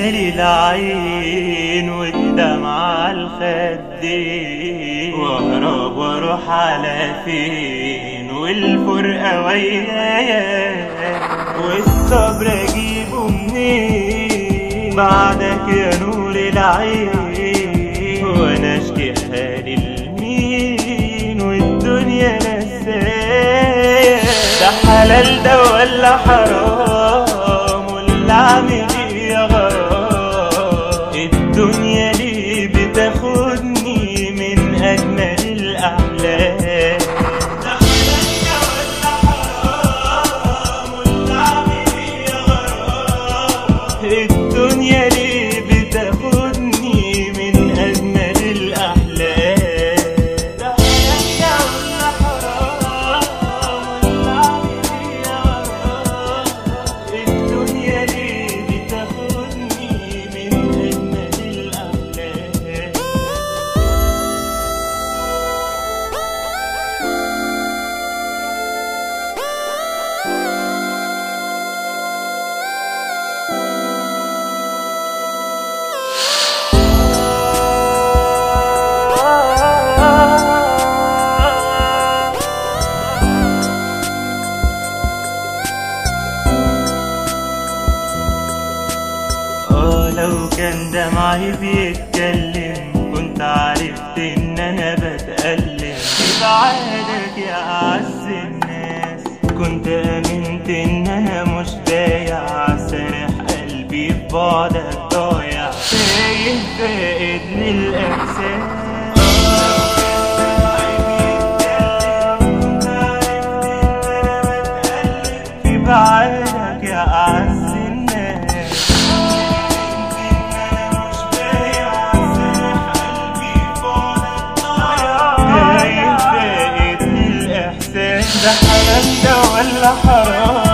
تملي العين والدمع الخدين واهرب واروح على فين والفرقة ويايا والصبر اجيبه منين بعدك يا نور العين وانا اشكي حالي لمين والدنيا نسايا ده حلال ده ولا حرام ولا اعمل ايه يا غرام الدنيا ليه بتاخدني من اجمل الاحلام ده حلال ده ولا حرام ولا اعمل ايه يا غرام الدنيا ليه بتاخدني من اجمل الاحلام ده حلال ده ولا حرام ولا اعمل ايه يا غرام الدنيا ليه بتاخدني من اجمل الاحلام اه لو كان دمعي بيتكلم كنت عرفت ان انا بتألم ببعادك يا اعز الناس كنت امنت ان انا مش بايع سارح قلبي في بعدك ضايع تايه فاقد للاحساس في بعادك يا أعز الناس تايه فاقد للإحساس ده حلال ده ولا حرام